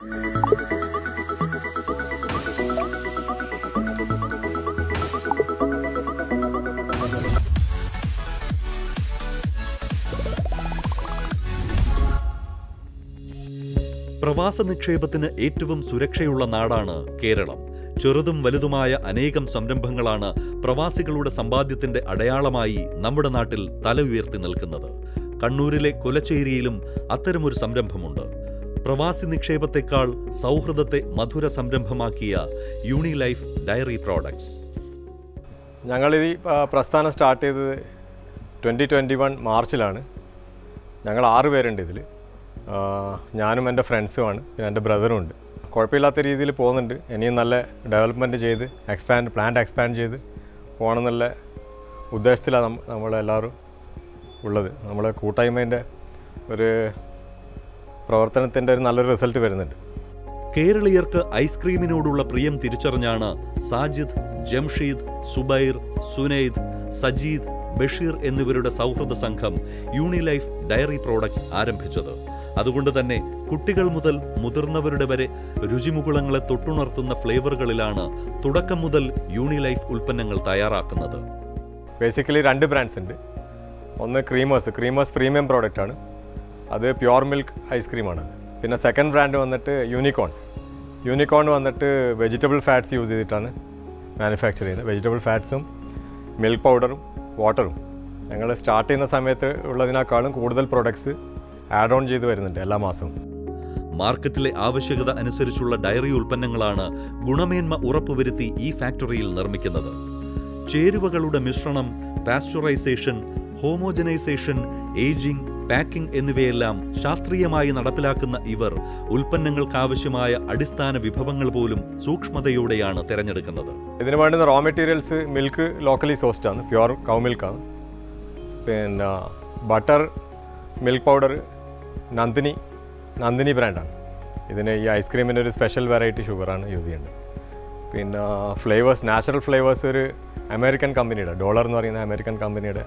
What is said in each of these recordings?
പ്രവാസ നിക്ഷേപത്തിന് ഏറ്റവും സുരക്ഷയുള്ള നാടാണ് കേരളം ചെറുതും വലുതുമായ അനേകം സംരംഭങ്ങളാണ് പ്രവാസികളുടെ സമ്പാദ്യത്തിന്റെ അടയാളമായി നമ്മുടെ നാട്ടിൽ തല ഉയർത്തി നിൽക്കുന്നത് കണ്ണൂരിലെ കൊലച്ചേരിയിലും അത്തരമൊരു സംരംഭമുണ്ട് പ്രവാസി നിക്ഷേപത്തെക്കാൾ സൗഹൃദത്തെ മധുര സംരംഭമാക്കിയ യൂണിലൈഫ് ഡയറി പ്രോഡക്ട്സ് ഞങ്ങളിത് ഈ ആ, പ്രസ്ഥാനം സ്റ്റാർട്ട് ചെയ്തത് ട്വൻറ്റി ട്വൻറ്റി വൺ മാർച്ചിലാണ് ഞങ്ങൾ ആറ് പേരുണ്ട് ഇതിൽ ഞാനും എൻ്റെ ഫ്രണ്ട്സുമാണ് പിന്നെ എൻ്റെ ബ്രദറും ഉണ്ട് കുഴപ്പമില്ലാത്ത രീതിയിൽ പോകുന്നുണ്ട് ഇനിയും നല്ല ഡെവലപ്മെൻറ്റ് ചെയ്ത് എക്സ്പാൻഡ് പ്ലാന്റ് എക്സ്പാൻഡ് ചെയ്ത് പോകണമെന്നുള്ള ഉദ്ദേശത്തിലാണ് നമ്മ നമ്മളെല്ലാവരും ഉള്ളത് നമ്മളെ കൂട്ടായ്മേൻ്റെ ഒരു പ്രവർത്തനത്തിൻ്റെ ഒരു നല്ലൊരു റിസൾട്ട് വരുന്നുണ്ട് കേരളീയർക്ക് ഐസ്ക്രീമിനോടുള്ള പ്രിയം തിരിച്ചറിഞ്ഞാണ് സാജിദ് ജംഷീദ് സുബൈർ സുനൈദ് സജീദ് ബഷീർ എന്നിവരുടെ സൗഹൃദ സംഘം യൂണിലൈഫ് ഡയറി പ്രോഡക്ട്സ് ആരംഭിച്ചത് അതുകൊണ്ട് തന്നെ കുട്ടികൾ മുതൽ മുതിർന്നവരുടെ വരെ രുചിമുകുളങ്ങളെ തൊട്ടുണർത്തുന്ന ഫ്ലേവറുകളിലാണ് തുടക്കം മുതൽ യൂണിലൈഫ് ഉൽപ്പന്നങ്ങൾ തയ്യാറാക്കുന്നത് ബേസിക്കലി രണ്ട് ബ്രാൻഡ്സ് ഉണ്ട് ഒന്ന് ക്രീമേഴ്സ് ക്രീമേഴ്സ് പ്രീമിയം പ്രോഡക്റ്റ് ആണ് അത് പ്യുവർ മിൽക്ക് ഐസ്ക്രീമാണ് പിന്നെ സെക്കൻഡ് ബ്രാൻഡ് വന്നിട്ട് യൂണിക്കോൺ യൂണിക്കോൺ വന്നിട്ട് വെജിറ്റബിൾ ഫാറ്റ്സ് യൂസ് ചെയ്തിട്ടാണ് മാനുഫാക്ചർ ചെയ്യുന്നത് വെജിറ്റബിൾ ഫാറ്റ്സും മിൽക്ക് പൗഡറും വാട്ടറും ഞങ്ങൾ സ്റ്റാർട്ട് ചെയ്യുന്ന സമയത്ത് ഉള്ളതിനേക്കാളും കൂടുതൽ പ്രൊഡക്ട്സ് ആഡ് ഓൺ ചെയ്ത് വരുന്നുണ്ട് എല്ലാ മാസവും മാർക്കറ്റിലെ ആവശ്യകത അനുസരിച്ചുള്ള ഡയറി ഉൽപ്പന്നങ്ങളാണ് ഗുണമേന്മ ഉറപ്പുവരുത്തി ഈ ഫാക്ടറിയിൽ നിർമ്മിക്കുന്നത് ചേരുവകളുടെ മിശ്രണം പാസ്ചറൈസേഷൻ ഹോമോജനൈസേഷൻ ഏജിംഗ് പാക്കിംഗ് എന്നിവയെല്ലാം ശാസ്ത്രീയമായി നടപ്പിലാക്കുന്ന ഇവർ ഉൽപ്പന്നങ്ങൾക്കാവശ്യമായ അടിസ്ഥാന വിഭവങ്ങൾ പോലും സൂക്ഷ്മതയോടെയാണ് തിരഞ്ഞെടുക്കുന്നത് ഇതിന് വേണ്ടുന്ന raw materials milk locally sourced ആണ് പ്യുവർ കൗ മിൽക്കാണ് പിന്നെ butter milk powder Nandini Nandini ബ്രാൻഡാണ് ഇതിന് ഈ ഐസ്ക്രീമിൻ്റെ ഒരു സ്പെഷ്യൽ വെറൈറ്റി ഷുഗറാണ് യൂസ് ചെയ്യേണ്ടത് പിന്നെ ഫ്ലേവേഴ്സ് നാച്ചുറൽ ഫ്ലേവേഴ്സ് ഒരു അമേരിക്കൻ കമ്പനിയുടെ ഡോളർ എന്ന് പറയുന്ന അമേരിക്കൻ കമ്പനിയുടെ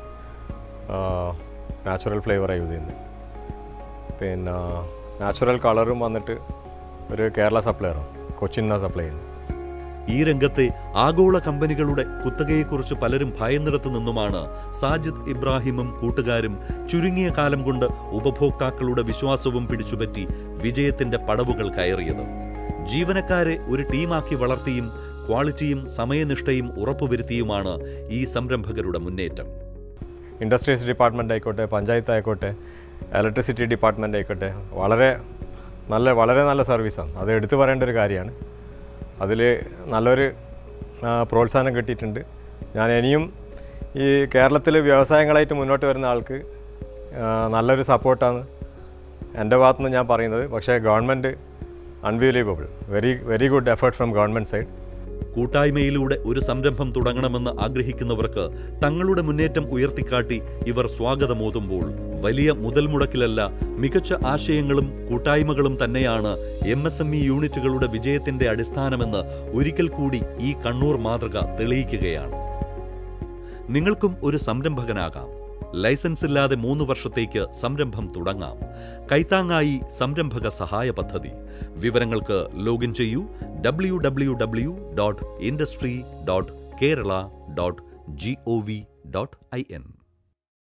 നാച്ചുറൽ ഫ്ലേവറാണ് യൂസ് ചെയ്യുന്നത് പിന്നെ നാച്ചുറൽ കളറും വന്നിട്ട് ഒരു കേരള സപ്ലയറാണ് കൊച്ചിൻ നിന്നാണ് സപ്ലൈ ചെയ്യുന്നത് ഈ രംഗത്തെ ആഗോള കമ്പനികളുടെ കുത്തകയെക്കുറിച്ച് പലരും ഭയന്നിടത്തു നിന്നുമാണ് സാജിദ് ഇബ്രാഹിമും കൂട്ടുകാരും ചുരുങ്ങിയ കാലം കൊണ്ട് ഉപഭോക്താക്കളുടെ വിശ്വാസവും പിടിച്ചുപറ്റി വിജയത്തിന്റെ പടവുകൾ കയറിയത് ജീവനക്കാരെ ഒരു ടീമാക്കി വളർത്തിയും ക്വാളിറ്റിയും സമയനിഷ്ഠയും ഉറപ്പുവരുത്തിയുമാണ് ഈ സംരംഭകരുടെ മുന്നേറ്റം ഇൻഡസ്ട്രീസ് ഡിപ്പാർട്ട്മെൻ്റ് ആയിക്കോട്ടെ പഞ്ചായത്ത് ആയിക്കോട്ടെ ഇലക്ട്രിസിറ്റി ഡിപ്പാർട്ട്മെൻ്റ് ആയിക്കോട്ടെ വളരെ നല്ല വളരെ നല്ല സർവീസാണ് അത് എടുത്തു പറയേണ്ട ഒരു കാര്യമാണ് അതിൽ നല്ലൊരു ആ, പ്രോത്സാഹനം കിട്ടിയിട്ടുണ്ട് ഞാൻ ഇനിയും ഈ കേരളത്തിൽ വ്യവസായങ്ങളായിട്ട് മുന്നോട്ട് വരുന്ന ആൾക്ക് ആ, നല്ലൊരു സപ്പോർട്ടാണ് എൻ്റെ ഭാഗത്തുനിന്ന് ഞാൻ പറയുന്നത് പക്ഷേ government unbelievable very very good effort from government side കൂട്ടായ്മയിലൂടെ ഒരു സംരംഭം തുടങ്ങണമെന്ന് ആഗ്രഹിക്കുന്നവർക്ക് തങ്ങളുടെ മുന്നേറ്റം ഉയർത്തിക്കാട്ടി ഇവർ സ്വാഗതമോതുമ്പോൾ വലിയ മുതൽ മുടക്കിലല്ല മികച്ച ആശയങ്ങളും കൂട്ടായ്മകളും തന്നെയാണ് എം എസ് എം ഇ യൂണിറ്റുകളുടെ വിജയത്തിന്റെ അടിസ്ഥാനമെന്ന് ഒരിക്കൽ കൂടി ഈ കണ്ണൂർ മാതൃക തെളിയിക്കുകയാണ് നിങ്ങൾക്കും ഒരു സംരംഭകനാകാം ലൈസൻസ് ഇല്ലാതെ മൂന്ന് വർഷത്തേക്ക് സംരംഭം തുടങ്ങാം കൈത്താങ്ങായി സംരംഭക സഹായ പദ്ധതി വിവരങ്ങൾക്ക് ലോഗിൻ ചെയ്യൂ W W W dot industry dot Kerala dot G O V dot I N